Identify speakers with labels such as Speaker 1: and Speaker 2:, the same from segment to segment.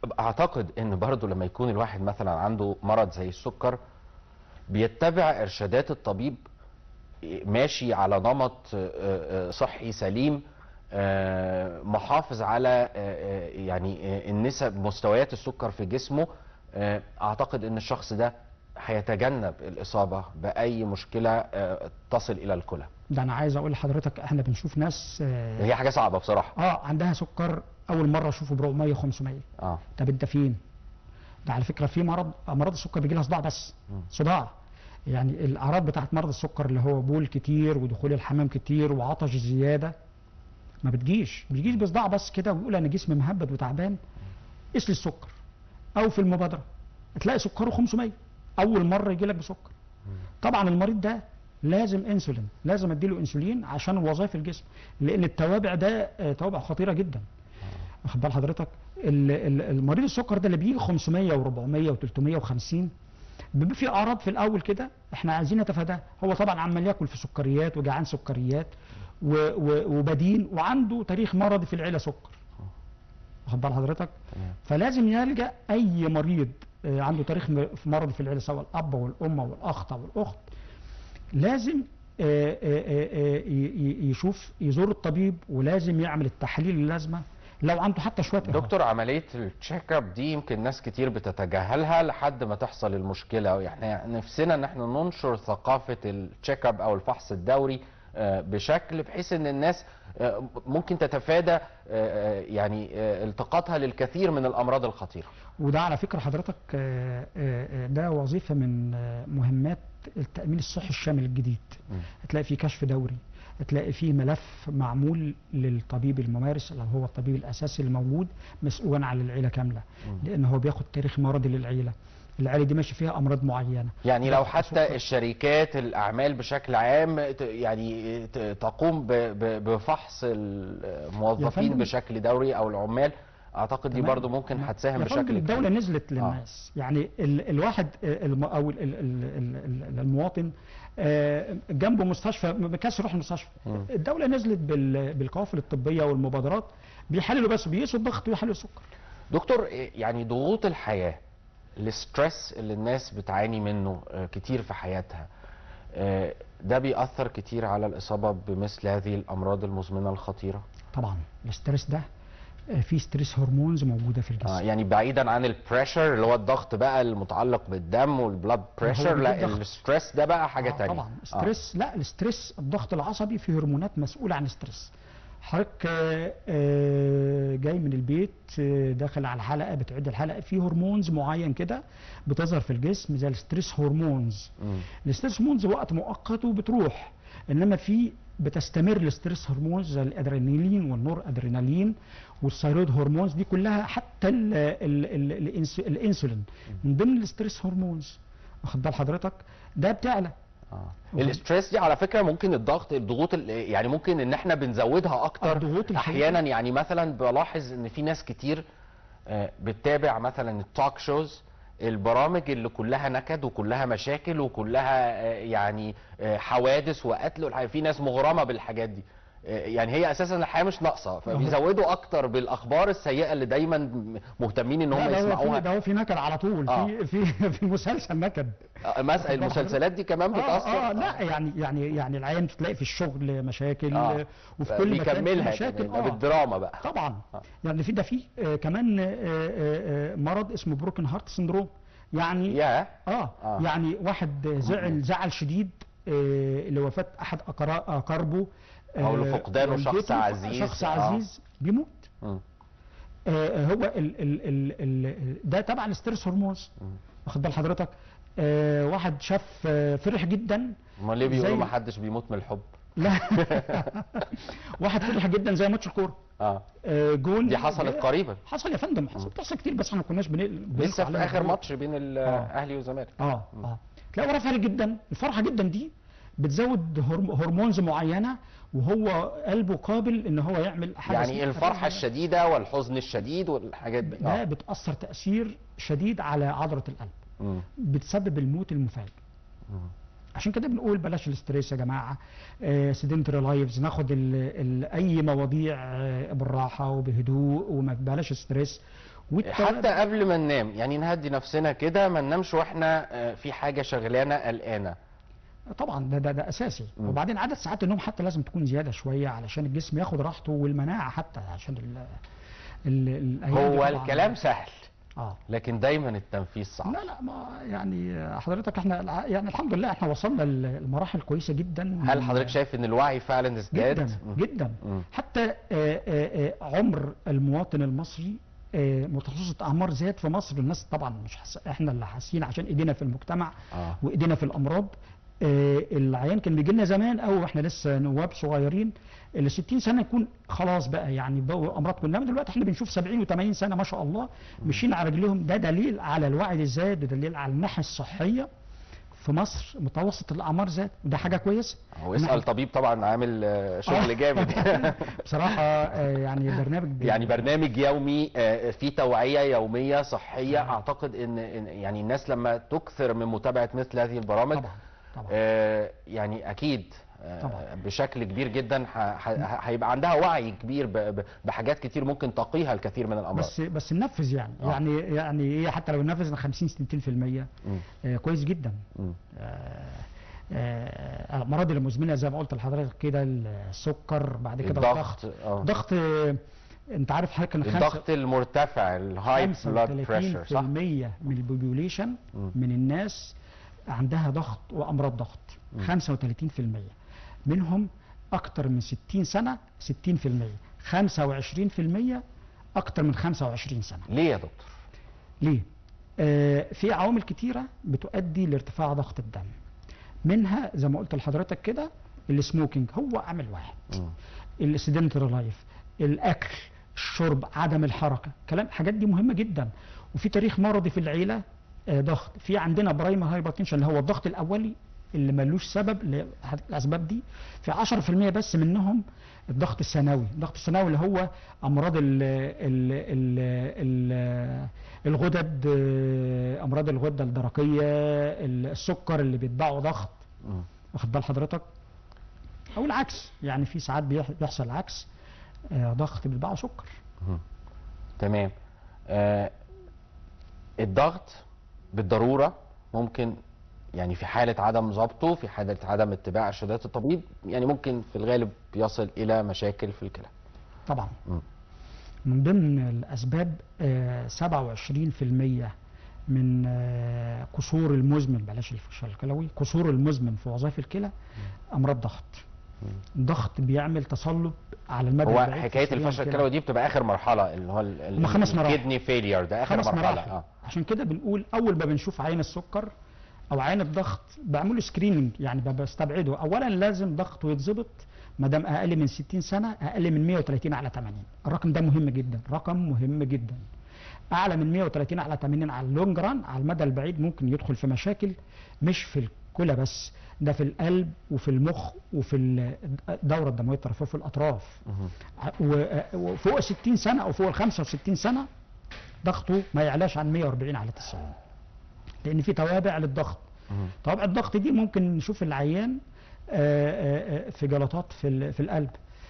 Speaker 1: اعتقد ان برضو لما يكون الواحد مثلا عنده مرض زي السكر بيتبع ارشادات الطبيب ماشي على نمط آه، آه، صحي سليم آه، محافظ على آه، آه، يعني آه، النسب مستويات السكر في جسمه آه، اعتقد ان الشخص ده هيتجنب الاصابه باي مشكله آه، تصل الى الكلى
Speaker 2: ده انا عايز اقول لحضرتك احنا بنشوف ناس اه,
Speaker 1: هي حاجه صعبه بصراحه
Speaker 2: آه عندها سكر اول مره اشوفه ب 400 500
Speaker 1: اه
Speaker 2: طب انت فين؟ ده على فكره في مرض امراض السكر بيجي لها صداع بس صداع يعني الاعراض بتاعت مرض السكر اللي هو بول كتير ودخول الحمام كتير وعطش زياده ما بتجيش بيجيش بصداع بس كده ويقول انا جسمي مهبد وتعبان قيس لي السكر او في المبادره تلاقي سكره 500 اول مره يجي لك بسكر طبعا المريض ده لازم انسولين لازم اديله انسولين عشان وظائف الجسم لان التوابع ده آه، توابع خطيره جدا واخد بال حضرتك ال- ال- المريض السكر ده اللي بيجي 500 و400 و350 بيبقى في اعراض في الاول كده احنا عايزين نتفاداها هو طبعا عمال ياكل في سكريات وجعان سكريات و و وبدين وعنده تاريخ مرضي في العيله سكر واخد بال حضرتك
Speaker 1: تمام.
Speaker 2: فلازم يلجا اي مريض آه، عنده تاريخ م- في مرض في العيله سواء الاب والام والاخ والاخت لازم آه، آه، آه، آه، ي- ي- يشوف يزور الطبيب ولازم يعمل التحاليل اللازمه لو عنده حتى شويه إرهاق.
Speaker 1: دكتور عملية التشيك اب دي يمكن ناس كتير بتتجاهلها لحد ما تحصل المشكلة يعني نفسنا ان احنا ننشر ثقافة التشيك اب او الفحص الدوري آه، بشكل بحيث ان الناس آه، ممكن تتفادى آه، آه، يعني آه، التقاطها للكثير من الامراض الخطيرة
Speaker 2: وده على فكره حضرتك آه، آه، آه، ده وظيفه من آه، مهمات التامين الصحي الشامل الجديد
Speaker 1: مم.
Speaker 2: هتلاقي فيه كشف دوري هتلاقي فيه ملف معمول للطبيب الممارس اللي هو الطبيب الاساسي الموجود مسؤولا عن العيله كامله لان هو بياخد تاريخ مرضي للعيله العيله دي ماشي فيها امراض معينه
Speaker 1: يعني لو
Speaker 2: سكر.
Speaker 1: حتى الشركات الاعمال بشكل عام ت- يعني ت- تقوم ب- ب- بفحص
Speaker 2: يا
Speaker 1: الموظفين
Speaker 2: فندم.
Speaker 1: بشكل دوري او العمال اعتقد دي
Speaker 2: تمام.
Speaker 1: برضو ممكن
Speaker 2: تمام.
Speaker 1: هتساهم
Speaker 2: يا فندم
Speaker 1: بشكل
Speaker 2: الدولة
Speaker 1: كبير.
Speaker 2: نزلت للناس يعني ال الواحد آه، الم او ال ال ال ال المواطن آه، جنبه مستشفى ما بكاش يروح المستشفى
Speaker 1: مم.
Speaker 2: الدولة نزلت بال- بالقوافل الطبية والمبادرات بيحللوا بس بيقيسوا الضغط ويحللوا السكر
Speaker 1: دكتور يعني ضغوط الحياة الاسترس اللي الناس بتعاني منه آه، كتير في حياتها آه، ده بيأثر كتير على الإصابة بمثل هذه الأمراض المزمنة الخطيرة
Speaker 2: طبعا الاسترس ده آه، في ستريس هرمونز موجودة في الجسم
Speaker 1: آه يعني بعيدا عن البريشر اللي هو الضغط بقى المتعلق بالدم والبلاد بريشر لا
Speaker 2: بيجيب ضغط.
Speaker 1: الستريس ده بقى حاجة
Speaker 2: آه
Speaker 1: تانية
Speaker 2: طبعا ستريس لا الستريس الضغط العصبي فيه هرمونات مسؤوله عن الستريس حضرتك آه، آه، جاي من البيت آه، داخل على الحلقه بتعد الحلقه في هرمونز معين كده بتظهر في الجسم زي الستريس هرمونز
Speaker 1: مم.
Speaker 2: الستريس هرمونز وقت مؤقت وبتروح انما في بتستمر الستريس هرمونز زي الادرينالين والنور ادرينالين والثيرويد هرمونز دي كلها حتى ال ال ال الإنس- الانسولين من ضمن الستريس هرمونز واخد بال حضرتك ده بتعلى
Speaker 1: آه. الاستريس دي على فكره ممكن الضغط الضغوط ال- يعني ممكن ان احنا بنزودها اكتر
Speaker 2: الضغوط الحقيقية.
Speaker 1: احيانا يعني مثلا بلاحظ ان في ناس كتير آه، بتتابع مثلا التوك شوز البرامج اللي كلها نكد وكلها مشاكل وكلها آه، يعني آه، حوادث وقتل والحاجة- في ناس مغرمه بالحاجات دي آه، يعني هي اساسا الحياه مش ناقصه فبيزودوا اكتر بالاخبار السيئه اللي دايما م- مهتمين ان هم
Speaker 2: لا ده هو في
Speaker 1: يسمعوها
Speaker 2: ده هو في نكد على طول
Speaker 1: آه.
Speaker 2: في في في مسلسل نكد
Speaker 1: آه، مثلا المسلسلات دي كمان بتاثر
Speaker 2: اه اه لا يعني يعني يعني العيان تلاقي في الشغل مشاكل
Speaker 1: آه.
Speaker 2: وفي كل مكان في
Speaker 1: بيكملها
Speaker 2: مشاكل
Speaker 1: كمان، ده
Speaker 2: اه
Speaker 1: بالدراما بقى
Speaker 2: طبعا
Speaker 1: آه.
Speaker 2: يعني في ده في آه كمان آه آه آه مرض اسمه بروكن هارت سندروم يعني
Speaker 1: يا
Speaker 2: اه,
Speaker 1: آه.
Speaker 2: يعني واحد زعل زعل شديد آه لوفاة احد أقرا- اقاربه
Speaker 1: أو لفقدانه شخص
Speaker 2: والدته،
Speaker 1: عزيز.
Speaker 2: شخص
Speaker 1: آه.
Speaker 2: عزيز بيموت
Speaker 1: مم.
Speaker 2: آه هو ال ال ال ال ده تبع الستريس هرمونز واخد بال حضرتك آه واحد شاف آه فرح جدا
Speaker 1: امال ليه بيقولوا
Speaker 2: زي-
Speaker 1: ما حدش بيموت من الحب
Speaker 2: لا واحد فرح جدا زي ماتش الكوره
Speaker 1: اه
Speaker 2: آه جول
Speaker 1: دي حصلت قريبا
Speaker 2: حصل يا فندم حصل بتحصل كتير بس احنا ما كناش بنقل بنلقى
Speaker 1: لسه في
Speaker 2: عليها
Speaker 1: اخر
Speaker 2: الضوء.
Speaker 1: ماتش بين الاهلي والزمالك
Speaker 2: اه اه تلاقي وراه فرح جدا الفرحه جدا دي بتزود هرم- هرمونز معينه وهو قلبه قابل ان هو يعمل حاجه
Speaker 1: يعني
Speaker 2: اسمها-
Speaker 1: الفرحه الشديده والحزن الشديد والحاجات دي
Speaker 2: ده
Speaker 1: آه.
Speaker 2: بتاثر تاثير شديد على عضله القلب
Speaker 1: مم.
Speaker 2: بتسبب الموت المفاجئ
Speaker 1: مم.
Speaker 2: عشان كده بنقول بلاش الاستريس يا جماعه سيدنتري لايفز ناخد ال ال اي مواضيع آه، بالراحه وبهدوء وما بلاش ستريس والتوابل-
Speaker 1: حتى قبل ما ننام يعني نهدي نفسنا كده ما ننامش واحنا آه، في حاجه شغلانه قلقانه
Speaker 2: طبعا ده ده, ده اساسي
Speaker 1: مم.
Speaker 2: وبعدين عدد ساعات النوم حتى لازم تكون زياده شويه علشان الجسم ياخد راحته والمناعه حتى عشان ال ال الأيام دي
Speaker 1: هو
Speaker 2: طبعاً-
Speaker 1: الكلام سهل
Speaker 2: اه
Speaker 1: لكن دايما التنفيذ صعب
Speaker 2: لا لا ما يعني حضرتك احنا الع- يعني الحمد لله احنا وصلنا لمراحل كويسه جدا
Speaker 1: هل حضرتك شايف ان الوعي فعلا ازداد
Speaker 2: جدا
Speaker 1: مم.
Speaker 2: جدا
Speaker 1: مم.
Speaker 2: حتى آه، آه، آه، عمر المواطن المصري آه، متوسط اعمار زاد في مصر الناس طبعا مش حس... احنا اللي حاسين عشان ايدينا في المجتمع
Speaker 1: اه
Speaker 2: وايدينا في الامراض آه، العيان كان بيجي لنا زمان او واحنا لسه نواب صغيرين ال 60 سنه يكون خلاص بقى يعني بقوا امراض كلها إنما دلوقتي احنا بنشوف 70 و80 سنه ما شاء الله ماشيين على رجليهم ده دليل على الوعي اللي زاد ده دليل على الناحيه الصحيه في مصر متوسط الاعمار زاد وده حاجه كويسه
Speaker 1: هو اسال طبيب طبعا عامل آه، شغل جامد
Speaker 2: بصراحه آه، يعني برنامج
Speaker 1: يعني برنامج يومي آه، فيه توعية يومية صحية أعتقد إن إن يعني الناس لما تكثر من متابعة مثل هذه البرامج
Speaker 2: طبعا طبعا
Speaker 1: آه، يعني أكيد آه،
Speaker 2: طبعا.
Speaker 1: بشكل كبير جدا ح- ح- هيبقى عندها وعي كبير ب- ب- بحاجات كتير ممكن تقيها الكثير من الأمراض
Speaker 2: بس بس ننفذ يعني
Speaker 1: آه.
Speaker 2: يعني يعني ايه حتى لو ننفذ 50 60%
Speaker 1: مم.
Speaker 2: آه، كويس جدا
Speaker 1: مم.
Speaker 2: آه، الامراض المزمنه زي ما قلت لحضرتك كده السكر بعد كده الضغط
Speaker 1: الضغط آه.
Speaker 2: ضغط آه، انت عارف حضرتك ان
Speaker 1: الضغط المرتفع الهاي بلاد بريشر
Speaker 2: 35%
Speaker 1: صح؟
Speaker 2: من البوبيوليشن
Speaker 1: مم.
Speaker 2: من الناس عندها ضغط وامراض ضغط
Speaker 1: مم.
Speaker 2: 35% منهم اكتر من 60 سنه 60% 25% اكتر من 25 سنه
Speaker 1: ليه يا دكتور؟
Speaker 2: ليه؟ آه في عوامل كتيرة بتؤدي لارتفاع ضغط الدم منها زي ما قلت لحضرتك كده السموكينج هو عامل واحد
Speaker 1: مم.
Speaker 2: السيدنتري لايف الاكل الشرب عدم الحركه كلام الحاجات دي مهمه جدا وفي تاريخ مرضي في العيله آه، ضغط في عندنا برايمر هايبرتنشن اللي هو الضغط الاولي اللي ملوش سبب ل- الاسباب دي في 10% بس منهم الضغط الثانوي الضغط الثانوي اللي هو امراض ال ال ال ال الغدد آه، امراض الغده الدرقيه السكر اللي بيتبعه ضغط
Speaker 1: مم.
Speaker 2: واخد بال حضرتك او العكس يعني في ساعات بيح- بيحصل العكس آه، ضغط بيتبعه سكر
Speaker 1: مهم. تمام آه الضغط بالضروره ممكن يعني في حاله عدم ضبطه في حاله عدم اتباع ارشادات الطبيب يعني ممكن في الغالب يصل الى مشاكل في الكلى
Speaker 2: طبعا
Speaker 1: مم.
Speaker 2: من ضمن الاسباب آه، 27% من آه، قصور المزمن بلاش الفشل الكلوي قصور المزمن في وظائف الكلى امراض ضغط الضغط بيعمل تصلب على المدى
Speaker 1: هو
Speaker 2: البعيد في
Speaker 1: حكايه
Speaker 2: شريان
Speaker 1: الفشل
Speaker 2: الكلى.
Speaker 1: الكلوي دي بتبقى اخر مرحله اللي هو
Speaker 2: هما خمس مراحل.
Speaker 1: الكدني فيلير ده اخر
Speaker 2: خمس
Speaker 1: مرحله
Speaker 2: مراحل
Speaker 1: اه
Speaker 2: عشان كده بنقول اول ما بنشوف عين السكر او عين الضغط بعمله سكريننج يعني بستبعده اولا لازم ضغطه يتظبط ما دام اقل من 60 سنه اقل من 130 على 80 الرقم ده مهم جدا رقم مهم جدا اعلى من 130 على 80 على اللونج ران على المدى البعيد ممكن يدخل في مشاكل مش في الكلى بس ده في القلب وفي المخ وفي الدوره الدمويه الطرفيه وفي الاطراف
Speaker 1: مهم.
Speaker 2: و- وفوق 60 سنه او فوق ال 65 سنه ضغطه ما يعلاش عن 140 على 90 لان في توابع للضغط
Speaker 1: مهم.
Speaker 2: توابع الضغط دي ممكن نشوف العيان آه، آه، آه، في جلطات في ال- في القلب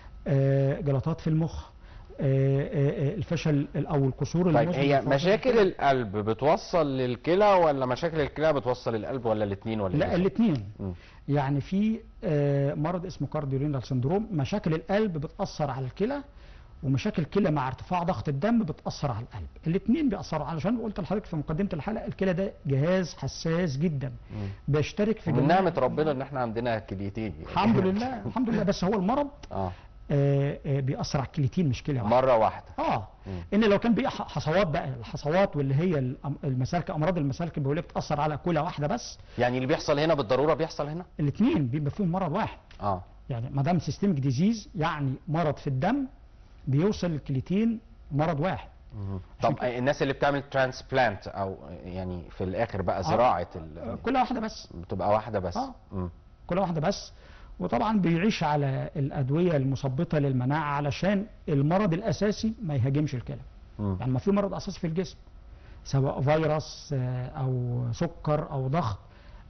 Speaker 2: آه، جلطات في المخ آه، آه، آه، الفشل او القصور
Speaker 1: طيب
Speaker 2: المزمن
Speaker 1: هي
Speaker 2: في وظائف
Speaker 1: مشاكل
Speaker 2: الكلى.
Speaker 1: القلب بتوصل للكلى ولا مشاكل الكلى بتوصل للقلب ولا الاثنين ولا
Speaker 2: لا
Speaker 1: إيه؟
Speaker 2: الاثنين
Speaker 1: مم.
Speaker 2: يعني في آه، مرض اسمه كارديورينال سندروم مشاكل القلب بتأثر على الكلى ومشاكل الكلى مع ارتفاع ضغط الدم بتأثر على القلب الاثنين بيأثروا علشان قلت لحضرتك في مقدمة الحلقة الكلى ده جهاز حساس جدا
Speaker 1: مم.
Speaker 2: بيشترك في
Speaker 1: من
Speaker 2: جميع-
Speaker 1: نعمة ربنا ان احنا عندنا كليتين يعني.
Speaker 2: الحمد لله الحمد لله بس هو المرض
Speaker 1: اه
Speaker 2: آه، آه، بيأثر على الكليتين مش كلى واحدة
Speaker 1: مرة واحدة
Speaker 2: اه
Speaker 1: مم.
Speaker 2: ان لو كان بقى ح- حصوات بقى الحصوات واللي هي الأم- المسالك امراض المسالك البوليه بتاثر على كلى واحده بس
Speaker 1: يعني اللي بيحصل هنا بالضرورة بيحصل هنا
Speaker 2: الاثنين بيبقى فيهم مرض واحد
Speaker 1: اه
Speaker 2: يعني ما دام سيستميك ديزيز يعني مرض في الدم بيوصل الكليتين مرض واحد
Speaker 1: مهم.
Speaker 2: عشان
Speaker 1: طب الناس اللي بتعمل ترانسبلانت او يعني في الاخر بقى زراعة ال...
Speaker 2: كل واحده بس
Speaker 1: بتبقى واحدة بس
Speaker 2: آه.
Speaker 1: مم.
Speaker 2: كل واحده بس وطبعا بيعيش على الادويه المثبطه للمناعه علشان المرض الاساسي ما يهاجمش الكلى
Speaker 1: مم.
Speaker 2: يعني ما في مرض اساسي في الجسم سواء فيروس آه، او سكر او ضغط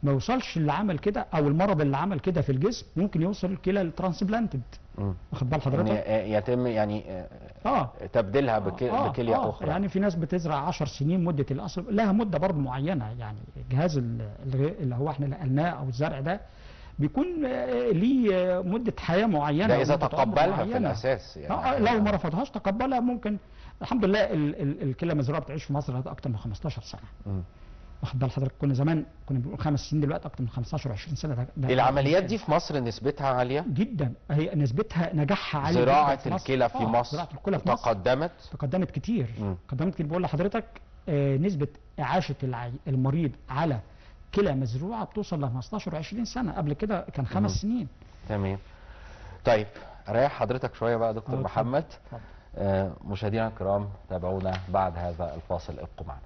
Speaker 2: ما يوصلش اللي عمل كده او المرض اللي عمل كده في الجسم ممكن يوصل الكلى الترانسبلانتد
Speaker 1: مم.
Speaker 2: واخد بال
Speaker 1: إن
Speaker 2: حضرتك
Speaker 1: يتم يعني آه،
Speaker 2: اه
Speaker 1: تبديلها بك-
Speaker 2: آه،
Speaker 1: بكليه
Speaker 2: آه،
Speaker 1: اخرى
Speaker 2: يعني في ناس بتزرع 10 سنين مده الاصل لها مده برضه معينه يعني الجهاز ال- الغ- اللي هو احنا نقلناه او الزرع ده بيكون آه، ليه آه، مده حياه معينه
Speaker 1: ده اذا
Speaker 2: ومدة عمر
Speaker 1: تقبلها في
Speaker 2: معينة.
Speaker 1: الاساس
Speaker 2: آه، آه، لو ما رفضهاش تقبلها ممكن الحمد لله ال- ال- الكلى المزروعه بتعيش في مصر اكتر من 15 سنه
Speaker 1: مم.
Speaker 2: واخد بال حضرتك كنا زمان كنا بنقول خمس سنين دلوقتي اكتر من 15 و20 سنه ده ده
Speaker 1: العمليات دي في مصر نسبتها عاليه
Speaker 2: جدا هي نسبتها نجاحها عاليه جداً
Speaker 1: زراعه
Speaker 2: في مصر.
Speaker 1: الكلى في
Speaker 2: آه،
Speaker 1: مصر
Speaker 2: زراعه الكلى في مصر
Speaker 1: تقدمت
Speaker 2: تقدمت كتير
Speaker 1: مم.
Speaker 2: تقدمت كتير بقول لحضرتك آه، نسبة إعاشة العي- المريض على كلى مزروعة بتوصل ل 15 و 20 سنة قبل كده كان خمس
Speaker 1: مم.
Speaker 2: سنين
Speaker 1: تمام طيب اريح حضرتك شويه بقى يا دكتور
Speaker 2: آه،
Speaker 1: محمد
Speaker 2: اتفضل.
Speaker 1: آه، مشاهدينا الكرام تابعونا بعد هذا الفاصل ابقوا معنا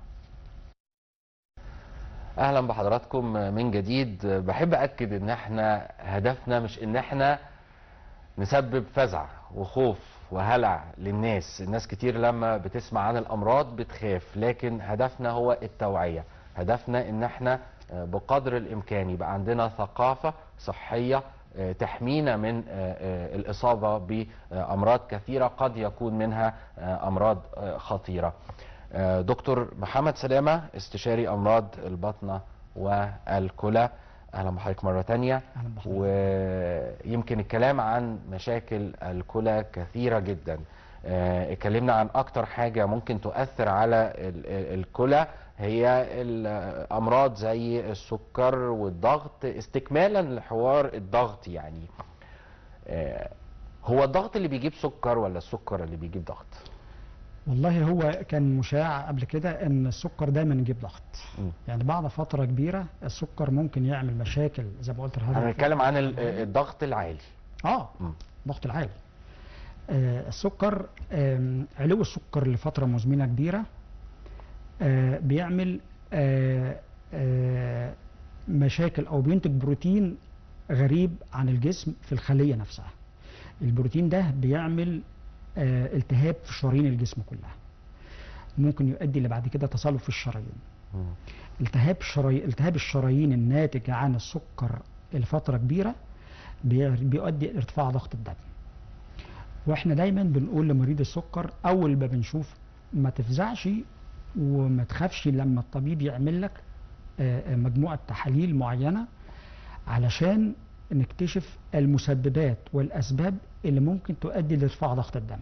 Speaker 1: اهلا بحضراتكم من جديد بحب اكد ان احنا هدفنا مش ان احنا نسبب فزع وخوف وهلع للناس الناس كتير لما بتسمع عن الامراض بتخاف لكن هدفنا هو التوعية هدفنا ان احنا آه، بقدر الامكان يبقى عندنا ثقافة صحية آه، تحمينا من آه، آه، الاصابة بامراض كثيرة قد يكون منها آه، امراض آه، خطيرة آه، دكتور محمد سلامة استشاري امراض البطنة والكلى اهلا بحضرتك مرة تانية
Speaker 2: أهلا بحضرتك.
Speaker 1: ويمكن الكلام عن مشاكل الكلى كثيرة جدا آه، اتكلمنا عن اكتر حاجة ممكن تؤثر على ال- ال- الكلى هي الامراض زي السكر والضغط استكمالا لحوار الضغط يعني آه، هو الضغط اللي بيجيب سكر ولا السكر اللي بيجيب ضغط
Speaker 2: والله هو كان مشاع قبل كده ان السكر دايما يجيب ضغط
Speaker 1: مم.
Speaker 2: يعني بعد فترة كبيرة السكر ممكن يعمل مشاكل زي ما قلت
Speaker 1: احنا
Speaker 2: لحضرتك
Speaker 1: بنتكلم عن ال- الضغط العالي
Speaker 2: اه
Speaker 1: مم.
Speaker 2: الضغط العالي آه السكر آم، علو السكر لفترة مزمنة كبيرة آه بيعمل آه آه مشاكل او بينتج بروتين غريب عن الجسم في الخلية نفسها البروتين ده بيعمل آه التهاب في شرايين الجسم كلها ممكن يؤدي لبعد كده تصلب في الشرايين
Speaker 1: مم.
Speaker 2: التهاب شراي... التهاب الشرايين الناتج عن السكر لفترة كبيرة بي- بيؤدي لارتفاع ضغط الدم واحنا دايما بنقول لمريض السكر اول ما بنشوف ما تفزعش وما تخافش لما الطبيب يعمل لك آه، آه، مجموعة تحاليل معينة علشان نكتشف المسببات والأسباب اللي ممكن تؤدي لارتفاع ضغط الدم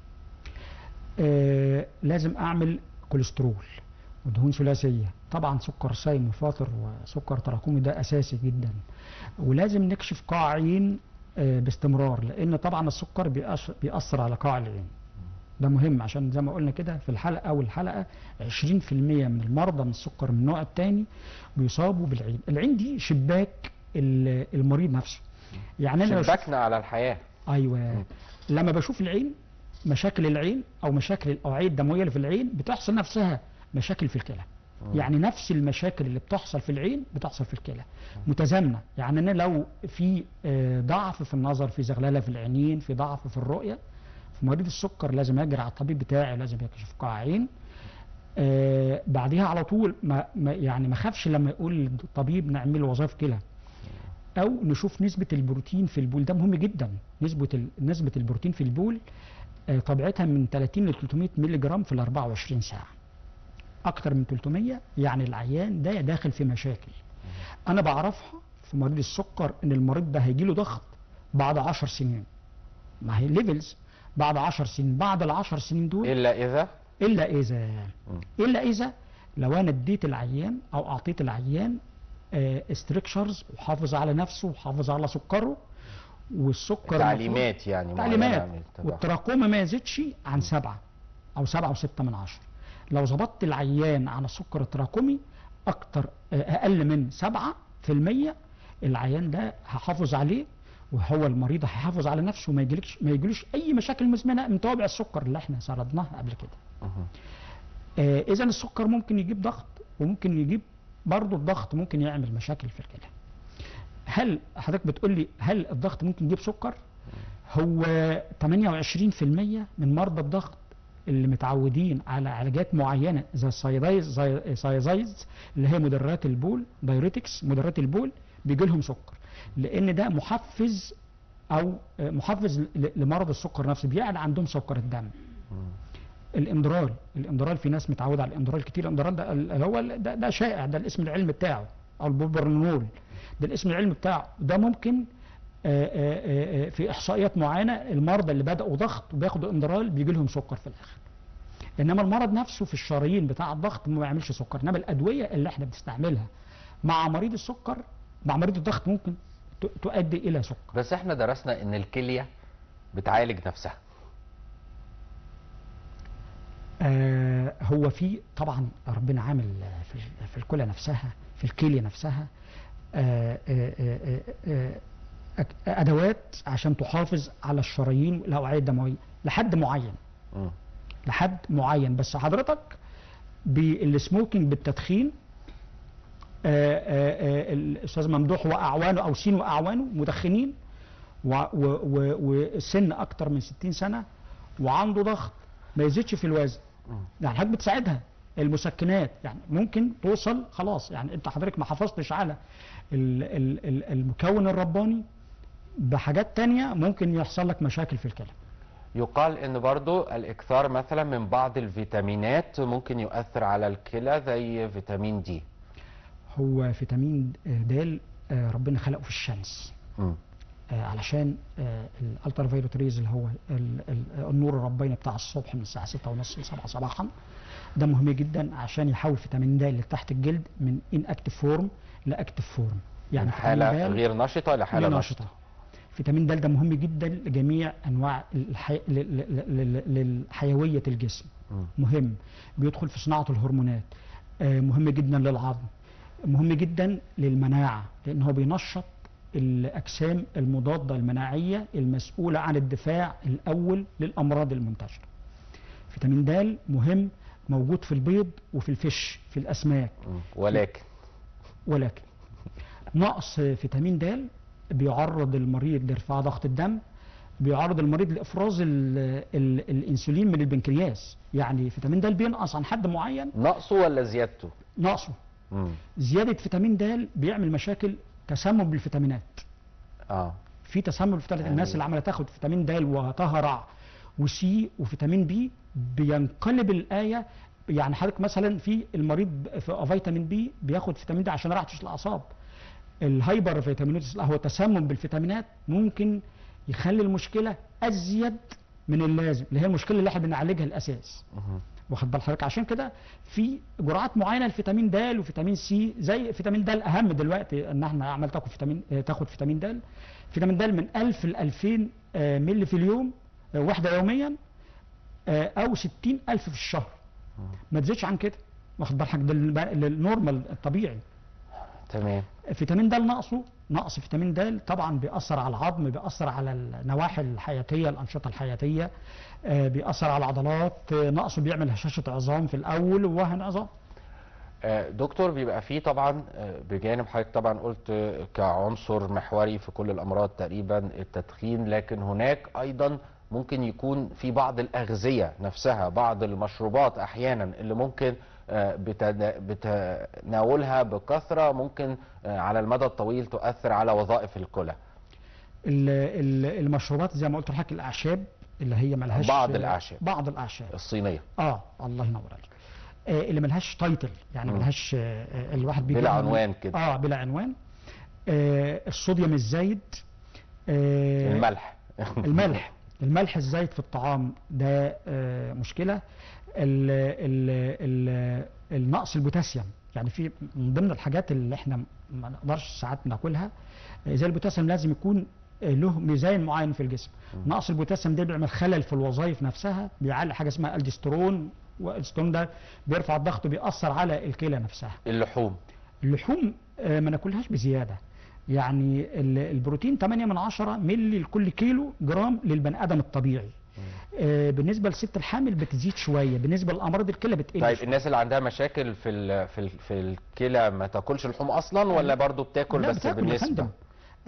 Speaker 2: آه، لازم أعمل كوليسترول ودهون ثلاثية طبعا سكر صايم وفاطر وسكر تراكمي ده أساسي جدا ولازم نكشف قاع عين آه، باستمرار لأن طبعا السكر بيأش- بيأثر على قاع العين ده مهم عشان زي ما قلنا كده في الحلقة أول حلقة 20% من المرضى من السكر من النوع الثاني بيصابوا بالعين العين دي شباك ال- المريض نفسه يعني أنا بشوف-
Speaker 1: شباكنا على الحياة
Speaker 2: ايوه لما بشوف العين مشاكل العين او مشاكل الاوعيه الدمويه اللي في العين بتحصل نفسها مشاكل في الكلى يعني نفس المشاكل اللي بتحصل في العين بتحصل في الكلى متزامنه يعني انا لو في آه، ضعف في النظر في زغلله في العينين في ضعف في الرؤيه في مريض السكر لازم اجري على الطبيب بتاعي لازم يكشف قاع عين آه بعديها على طول ما ما- يعني ما خافش لما يقول للطبيب نعمل وظائف كلى او نشوف نسبه البروتين في البول ده مهم جدا نسبه ال- نسبه البروتين في البول آه، طبيعتها من 30 ل 300 مللي جرام في ال 24 ساعه اكتر من 300 يعني العيان ده داخل في مشاكل انا بعرفها في مريض السكر ان المريض ده هيجي له ضغط بعد 10 سنين ما هي ليفلز بعد 10 سنين بعد ال 10 سنين دول
Speaker 1: الا اذا
Speaker 2: الا اذا
Speaker 1: مم.
Speaker 2: الا اذا لو انا اديت العيان او اعطيت العيان استركشرز وحافظ على نفسه وحافظ على سكره والسكر
Speaker 1: تعليمات يعني معينة
Speaker 2: تعليمات
Speaker 1: من التبع.
Speaker 2: والتراكمه ما يزيدش عن سبعة او سبعة وستة من عشرة لو ظبطت العيان على السكر التراكمي اكتر آه، اقل من سبعة في المية العيان ده هحافظ عليه وهو المريض هيحافظ على نفسه وما يجيلكش ما يجيلوش اي مشاكل مزمنه من توابع السكر اللي احنا سردناها قبل كده
Speaker 1: مهم.
Speaker 2: آه اذا السكر ممكن يجيب ضغط وممكن يجيب برضه الضغط ممكن يعمل مشاكل في الكلى هل حضرتك بتقول لي هل الضغط ممكن يجيب سكر هو 28% من مرضى الضغط اللي متعودين على علاجات معينه زي السايدايز زي سايزايز اللي هي مدرات البول دايريتكس مدرات البول بيجي لهم سكر لان ده محفز او آه، محفز ل- لمرض السكر نفسه بيعلى عندهم سكر الدم الاندرال الاندرال في ناس متعوده على الاندرال كتير الاندرال ده ال- هو ال- ده, ده شائع ده الاسم العلمي بتاعه او البوبرنول ده الاسم العلمي بتاعه ده ممكن آه، آه، آه، في احصائيات معينه المرضى اللي بداوا ضغط وبياخدوا اندرال بيجي لهم سكر في الاخر انما المرض نفسه في الشرايين بتاع الضغط ما بيعملش سكر انما الادويه اللي احنا بنستعملها مع مريض السكر مع مريض الضغط ممكن ت- تؤدي الى سكر
Speaker 1: بس احنا درسنا ان الكليه بتعالج نفسها
Speaker 2: آه هو في طبعا ربنا عامل آه، في في الكلى نفسها في الكليه نفسها آه آه آه آه آه ادوات عشان تحافظ على الشرايين والاوعيه الدمويه لحد معين
Speaker 1: مم.
Speaker 2: لحد معين بس حضرتك بالسموكينج بالتدخين آه، آه، آه، الاستاذ ممدوح واعوانه او سين واعوانه مدخنين و- و- و- وسن اكتر من 60 سنه وعنده ضغط ما يزيدش في الوزن
Speaker 1: مم.
Speaker 2: يعني حضرتك بتساعدها المسكنات يعني ممكن توصل خلاص يعني انت حضرتك ما حافظتش على ال- ال- ال- المكون الرباني بحاجات تانية ممكن يحصل لك مشاكل في الكلى
Speaker 1: يقال ان برضو الاكثار مثلا من بعض الفيتامينات ممكن يؤثر على الكلى زي فيتامين دي
Speaker 2: هو فيتامين د آه، ربنا خلقه في الشمس
Speaker 1: مم.
Speaker 2: آه، علشان الالترا فايولوت ريز اللي هو ال- ال- النور الرباني بتاع الصبح من الساعه 6 ونص ل 7 صباحا ده مهم جدا عشان يحول فيتامين د اللي تحت الجلد من ان اكتف فورم لاكتف فورم
Speaker 1: يعني
Speaker 2: فيتامين
Speaker 1: حاله
Speaker 2: د
Speaker 1: غير نشطه لحاله
Speaker 2: غير
Speaker 1: نشطه
Speaker 2: فيتامين د ده مهم جدا لجميع انواع الحي... ل- ل- ل- ل- لحيويه الجسم
Speaker 1: مم.
Speaker 2: مهم بيدخل في صناعه الهرمونات آه، مهم جدا للعظم مهم جدا للمناعه لان هو بينشط الاجسام المضاده المناعيه المسؤوله عن الدفاع الاول للامراض المنتشره فيتامين د مهم موجود في البيض وفي الفش في الاسماك
Speaker 1: مم. ولكن
Speaker 2: ولكن نقص فيتامين د بيعرض المريض لارتفاع ضغط الدم بيعرض المريض لافراز ال ال الانسولين من البنكرياس يعني فيتامين د بينقص عن حد معين
Speaker 1: نقصه ولا زيادته
Speaker 2: نقصه
Speaker 1: مم.
Speaker 2: زياده فيتامين د بيعمل مشاكل تسمم بالفيتامينات
Speaker 1: اه
Speaker 2: في تسمم بالفيتامينات
Speaker 1: يعني-
Speaker 2: الناس اللي عماله تاخد فيتامين د وطهرع وسي وفيتامين بي بينقلب الايه يعني حضرتك مثلا في المريض في فيتامين بي بياخد فيتامين د عشان راحه الاعصاب الهايبر فيتامينوتس اللي هو تسمم بالفيتامينات ممكن يخلي المشكله ازيد من اللازم اللي هي المشكله اللي احنا بنعالجها الاساس
Speaker 1: مهم.
Speaker 2: واخد بال حضرتك عشان كده في جرعات معينه لفيتامين د وفيتامين سي زي فيتامين د الاهم دلوقتي ان احنا عمال تاخد فيتامين آه، تاخد فيتامين د فيتامين د من 1000 ل 2000 آه، مللي في اليوم آه، وحده يوميا آه، او 60000 في الشهر ما تزيدش عن كده واخد بال حضرتك ده الب- النورمال الطبيعي
Speaker 1: تمام
Speaker 2: فيتامين د نقصه نقص فيتامين د طبعا بيأثر على العظم بيأثر على النواحي الحياتية الأنشطة الحياتية آه، بيأثر على العضلات آه، نقصه بيعمل هشاشة عظام في الأول ووهن عظام
Speaker 1: آه، دكتور بيبقى فيه طبعا آه، بجانب حضرتك طبعا قلت آه، كعنصر محوري في كل الامراض تقريبا التدخين لكن هناك ايضا ممكن يكون في بعض الاغذيه نفسها بعض المشروبات احيانا اللي ممكن آه، بتنا- بتناولها بكثره ممكن آه، على المدى الطويل تؤثر على وظائف الكلى
Speaker 2: ال- ال- المشروبات زي ما قلت لحضرتك الأعشاب اللي هي ملهاش
Speaker 1: بعض الأعشاب.
Speaker 2: بعض الأعشاب
Speaker 1: الصينيه
Speaker 2: اه الله ينور عليك آه اللي ملهاش تايتل يعني
Speaker 1: مم.
Speaker 2: ملهاش آه آه، الواحد بيجي
Speaker 1: بلا عنوان كده
Speaker 2: اه بلا عنوان آه الصوديوم الزايد آه
Speaker 1: الملح
Speaker 2: الملح الملح الزايد في الطعام ده آه، مشكلة ال ال ال النقص البوتاسيوم يعني في من ضمن الحاجات اللي احنا ما نقدرش ساعات ناكلها آه، زي البوتاسيوم لازم يكون آه، له ميزان معين في الجسم نقص البوتاسيوم ده بيعمل خلل في الوظائف نفسها بيعلي حاجه اسمها الدسترون والدسترون ده بيرفع الضغط وبيأثر على الكلى نفسها
Speaker 1: اللحوم
Speaker 2: اللحوم آه، ما ناكلهاش بزياده يعني ال- البروتين 8 من 10 مللي لكل كيلو جرام للبني ادم الطبيعي آه، بالنسبه للست الحامل بتزيد شويه بالنسبه لامراض الكلى بتقل
Speaker 1: طيب
Speaker 2: شوية.
Speaker 1: الناس اللي عندها مشاكل في ال في ال في الكلى ما تاكلش لحوم اصلا ولا برضو بتاكل
Speaker 2: لا
Speaker 1: بس
Speaker 2: بتاكل يا
Speaker 1: بالنسبه
Speaker 2: فندم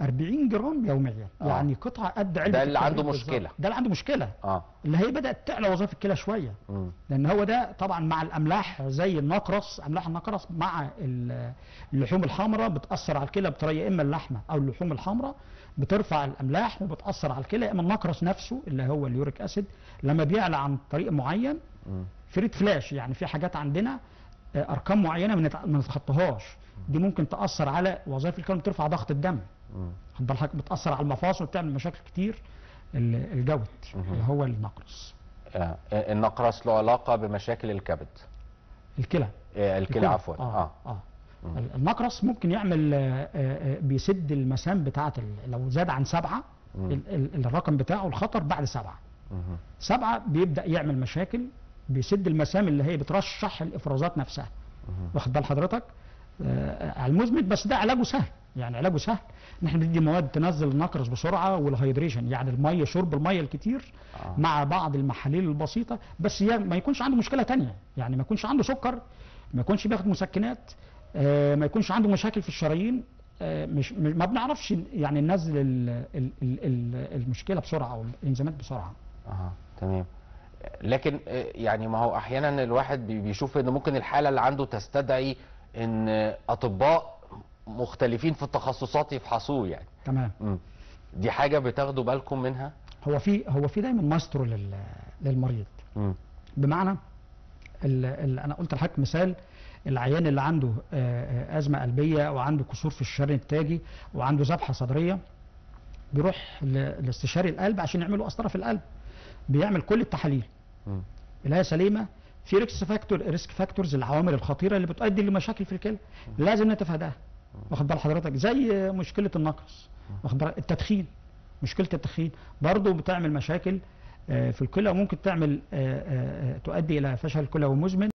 Speaker 2: 40 جرام يوميا
Speaker 1: آه.
Speaker 2: يعني قطعه قد علبه
Speaker 1: ده اللي
Speaker 2: الكبريت
Speaker 1: عنده
Speaker 2: بالظبط.
Speaker 1: مشكلة.
Speaker 2: ده اللي عنده مشكله
Speaker 1: اه
Speaker 2: اللي هي بدات تعلى وظائف الكلى شويه
Speaker 1: مم.
Speaker 2: لان هو ده طبعا مع الاملاح زي النقرس املاح النقرس مع ال- اللحوم الحمراء بتاثر على الكلى بطريقه اما اللحمه او اللحوم الحمراء بترفع الاملاح وبتاثر على الكلى اما النقرس نفسه اللي هو اليوريك اسيد لما بيعلى عن طريق معين
Speaker 1: مم.
Speaker 2: فريد فلاش يعني في حاجات عندنا آه، ارقام معينه ما نت- ما نتخطاهاش دي ممكن تاثر على وظائف الكلى وترفع ضغط الدم
Speaker 1: مم.
Speaker 2: خد بالك بتاثر على المفاصل وبتعمل مشاكل كتير ال- الجود اللي هو النقرس
Speaker 1: آه. النقرس له علاقه بمشاكل الكبد
Speaker 2: الكلى
Speaker 1: آه. الكلى عفوا
Speaker 2: اه اه النقرس ممكن يعمل آه، آه، آه، بيسد المسام بتاعه ال- لو زاد عن سبعه
Speaker 1: مم.
Speaker 2: ال- ال- الرقم بتاعه الخطر بعد سبعه
Speaker 1: مم.
Speaker 2: سبعه بيبدا يعمل مشاكل بيسد المسام اللي هي بترشح الافرازات نفسها واخد بال حضرتك آه، على المزمن بس ده علاجه سهل يعني علاجه سهل ان احنا بندي مواد تنزل النقرس بسرعه والهيدريشن يعني الميه شرب الميه الكتير
Speaker 1: آه.
Speaker 2: مع بعض المحاليل البسيطه بس هي ما يكونش عنده مشكله تانية يعني ما يكونش عنده سكر ما يكونش بياخد مسكنات آه، ما يكونش عنده مشاكل في الشرايين آه، مش مش- ما بنعرفش يعني ننزل ال- ال- ال- ال- المشكله بسرعه او الانزيمات بسرعه
Speaker 1: اه تمام لكن آه، يعني ما هو احيانا الواحد بي- بيشوف ان ممكن الحاله اللي عنده تستدعي ان اطباء مختلفين في التخصصات يفحصوه يعني
Speaker 2: تمام
Speaker 1: مم. دي حاجه بتاخدوا بالكم منها
Speaker 2: هو في هو في دايما مايسترو لل- للمريض
Speaker 1: مم.
Speaker 2: بمعنى ال ال انا قلت لحضرتك مثال العيان اللي عنده آه، آه، ازمه قلبيه وعنده كسور في الشريان التاجي وعنده ذبحه صدريه بيروح ل- لاستشاري القلب عشان يعمل له قسطره في القلب بيعمل كل التحاليل
Speaker 1: مم.
Speaker 2: الهي سليمه في ريسك فاكتور ريسك فاكتورز العوامل الخطيره اللي بتؤدي لمشاكل في الكلى لازم نتفاداها واخد بال حضرتك زي مشكله النقص واخد بالك التدخين مشكله التدخين برضه بتعمل مشاكل آه، في الكلى وممكن تعمل آه، آه، آه، تؤدي الى فشل كلوي مزمن